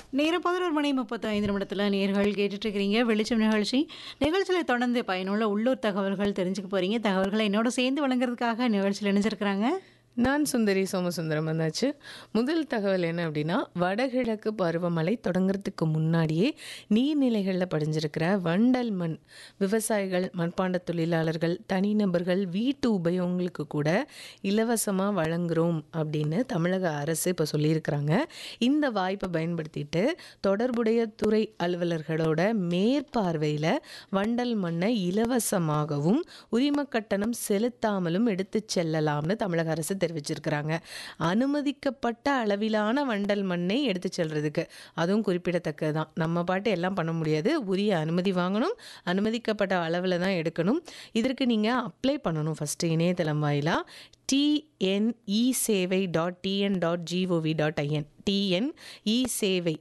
நேரம் பதினோரு மணி முப்பத்தைந்து நிமிடத்தில் நேர்கள் கேட்டுட்டு இருக்கிறீங்க வெளிச்சம் நிகழ்ச்சி நிகழ்ச்சியில் தொடர்ந்து பயனுள்ள உள்ளூர் தகவல்கள் தெரிஞ்சுக்க போறீங்க தகவல்களை என்னோட சேர்ந்து வழங்குறதுக்காக நிகழ்ச்சியில் இணைஞ்சிருக்கிறாங்க நான் சுந்தரி சோமசுந்தரம் வந்தாச்சு முதல் தகவல் என்ன அப்படின்னா வடகிழக்கு பருவமழை தொடங்குறதுக்கு முன்னாடியே நீர்நிலைகளில் படிஞ்சிருக்கிற வண்டல் மண் விவசாயிகள் மண்பாண்ட தொழிலாளர்கள் தனிநபர்கள் வீட்டு உபயோகங்களுக்கு கூட இலவசமாக வழங்குகிறோம் அப்படின்னு தமிழக அரசு இப்போ சொல்லியிருக்கிறாங்க இந்த வாய்ப்பை பயன்படுத்திட்டு தொடர்புடைய துறை அலுவலர்களோட மேற்பார்வையில் வண்டல் மண்ணை இலவசமாகவும் உரிம கட்டணம் செலுத்தாமலும் எடுத்துச் செல்லலாம்னு தமிழக அரசு தெரிவிச்சிருக்கிறாங்க அனுமதிக்கப்பட்ட அளவிலான வண்டல் மண்ணை எடுத்து செல்றதுக்கு அதுவும் குறிப்பிடத்தக்கது தான் நம்ம பாட்டு எல்லாம் பண்ண முடியாது உரிய அனுமதி வாங்கணும் அனுமதிக்கப்பட்ட அளவில் தான் எடுக்கணும் இதற்கு நீங்கள் அப்ளை பண்ணணும் ஃபஸ்ட்டு இணையதளம் வாயிலாக TNE sevai dot TN dot gov dot in TN e sevai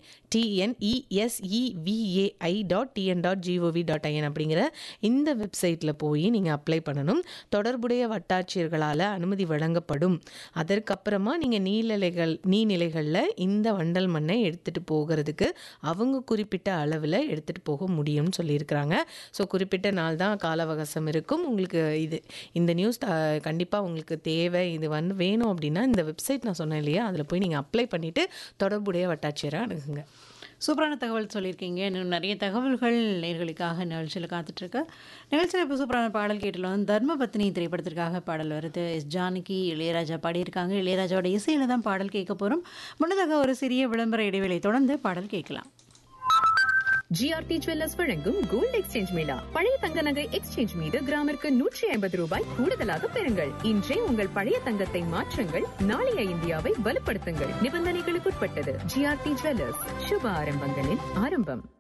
TNESEVAI dot TN dot gov dot in அப்படிங்கிற இந்த வெப்சைட்டில் போய் நீங்கள் அப்ளை பண்ணணும் தொடர்புடைய வட்டாட்சியர்களால் அனுமதி வழங்கப்படும் அதற்கப்புறமா நீங்கள் நீர்நிலைகள் நீர்நிலைகளில் இந்த வண்டல் மண்ணை எடுத்துகிட்டு போகிறதுக்கு அவங்க குறிப்பிட்ட அளவில் எடுத்துகிட்டு போக முடியும்னு சொல்லியிருக்கிறாங்க ஸோ குறிப்பிட்ட நாள் தான் கால அவகாசம் இருக்கும் உங்களுக்கு இது இந்த நியூஸ் கண்டிப்பாக உங்களுக்கு தேவை இது வந்து வேணும் அப்படின்னா இந்த வெப்சைட் நான் சொன்னேன் இல்லையா அதில் போய் நீங்கள் அப்ளை பண்ணிவிட்டு தொடர்புடைய வட்டாட்சியரை அணுகுங்க சூப்பரான தகவல் சொல்லியிருக்கீங்க இன்னும் நிறைய தகவல்கள் நேர்களுக்காக நிகழ்ச்சியில் காத்துட்ருக்கு நிகழ்ச்சியில் இப்போ சூப்பரான பாடல் கேட்டலாம் தர்மபத்னி திரைப்படத்திற்காக பாடல் வருது எஸ் ஜானகி இளையராஜா பாடியிருக்காங்க இளையராஜாவோட இசையில் தான் பாடல் கேட்க போகிறோம் முன்னதாக ஒரு சிறிய விளம்பர இடைவேளை தொடர்ந்து பாடல் கேட்கலாம் ஜிஆர்டி ஜுவல்லர்ஸ் வழங்கும் கோல்ட் எக்ஸ்சேஞ்ச் மேளா பழைய தங்க நகை எக்ஸ்சேஞ்ச் மீது கிராமிற்கு நூற்றி ஐம்பது ரூபாய் கூடுதலாக பெறுங்கள் இன்றே உங்கள் பழைய தங்கத்தை மாற்றுங்கள் நாளைய இந்தியாவை வலுப்படுத்துங்கள் நிபந்தனைகளுக்குட்பட்டது ஜிஆர்டி ஜுவல்லர்ஸ் சுப ஆரம்பங்களின் ஆரம்பம்